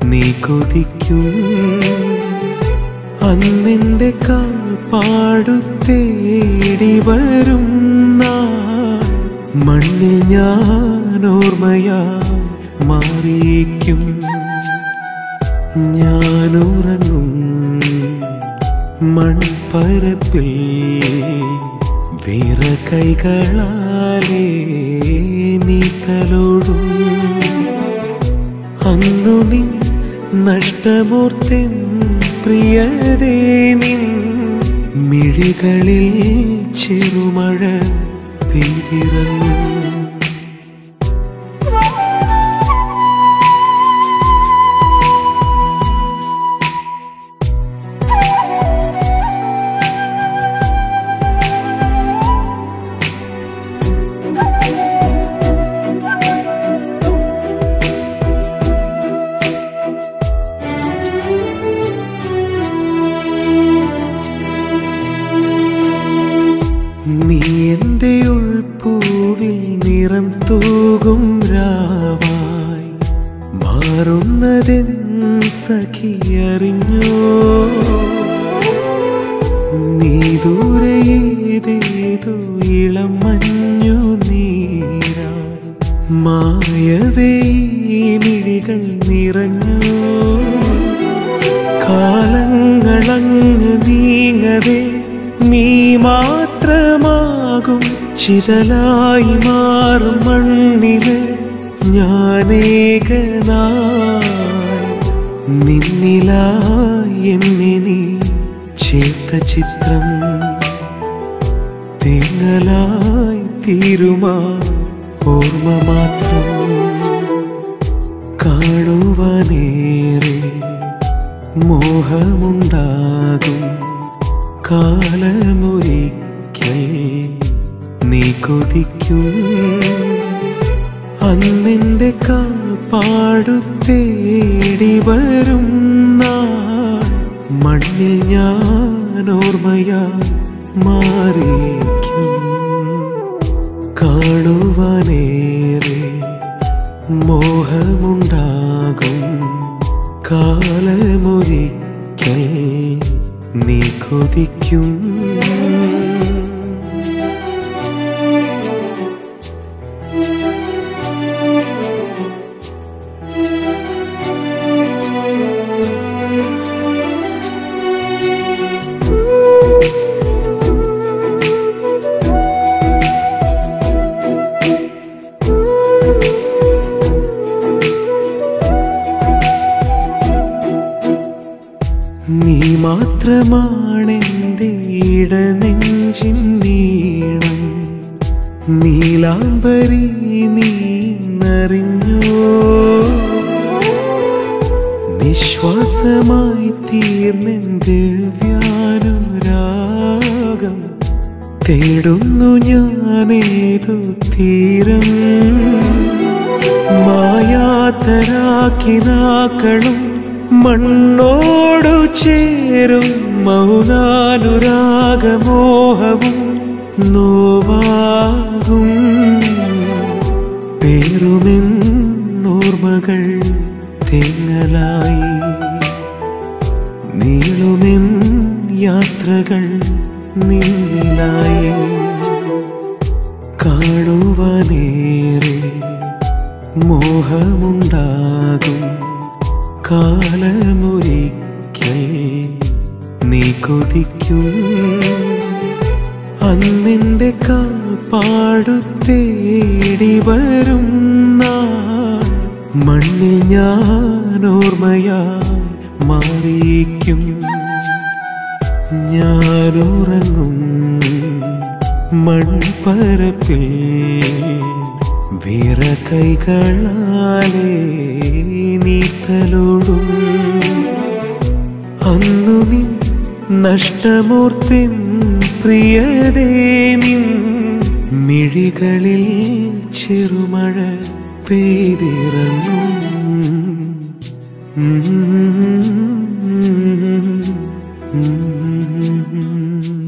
നീ കൊതിക്കും അന്നെന്റെ കാൽപ്പാടു തേടി വരും നാൾ മണ്ണിൽ ഞാൻ ഓർമ്മയാ മാറിയിക്കും ഞാനുറങ്ങും മൺപരപ്പിൽ വിറ കൈകളാലേ നീ തലോടും അന്നു നീ നഷ്ടമൂർത്തിൻ പ്രിയതേ നിൻ മിഴികളിൽ ചെറുമഴ പെയ്തിറങ്ങും നീ എൻ്റെ ഉൾപ്പൂവിൽ നിറം തൂകും രാവായി മാറുന്നതെൻ സഖി അറിഞ്ഞോ നീ ദൂരെ ഏതേതോ ഇളം മഞ്ഞു നീരായി മായവേ ഈ മിഴികൾ നിറഞ്ഞു കാലങ്ങളങ്ങ് നീങ്ങവേ നീ മാത്രമാകും ചിതലായി മാറും മണ്ണില് ഞാനേകനായി നിന്നിലായി എന്നെ നീ ചേർത്ത ചിത്രം തെങ്ങലായി തീരുമാ ഓർമ്മ മാത്രം കാണുവാനേറെ മോഹമുണ്ടാകും കാലമൊരിക്കൽ നീ കൊതിക്കും അന്നെന്റെ കാൽപ്പാടു തേടി വരും നാൾ മണ്ണിൽ ഞാൻ ഓർമ്മയാ മാറിയിരിക്കും കാണുവാനേറെ മോഹമുണ്ടാകും കാലമൊരിക്കൽ നീ കൊതിക്കും നീ മാത്രമാണെന്റെ ഇടനെഞ്ചിൻ നീളം നീലാംബരി നീ നറിഞ്ഞോ നിശ്വാസമായി തീർന്നെന്റെ വ്യാനുരാഗം തേടുന്നു ഞാനേതു തീരം മായാതരാക്കിനാക്കളും മണ്ണോടു ചേരും മൗനാനുരാഗമോഹവും നോവാകും പേരുമെന്നോർമ്മകൾ തെങ്ങലായി നീളുമെൻ യാത്രകൾ നിന്നിലായി കാണുവാനേറെ മോഹമുണ്ടാകും കാലമൊരിക്കൽ നീ കൊതിക്കും അന്നെന്റെ കാൽപ്പാടു തേടി വരും നാൾ മണ്ണിൽ ഞാൻ ഓർമ്മയായി മാറിയിക്കും ഞാനുറങ്ങും മൺപരപ്പിൽ വിറ കൈകളാലേ നീ തലോടും അന്നു നീ നഷ്ടമൂർത്തിൻ പ്രിയതേ നിൻ മിഴികളിൽ ചെറുമഴ പെയ്തിറങ്ങും ഉം. ഉം.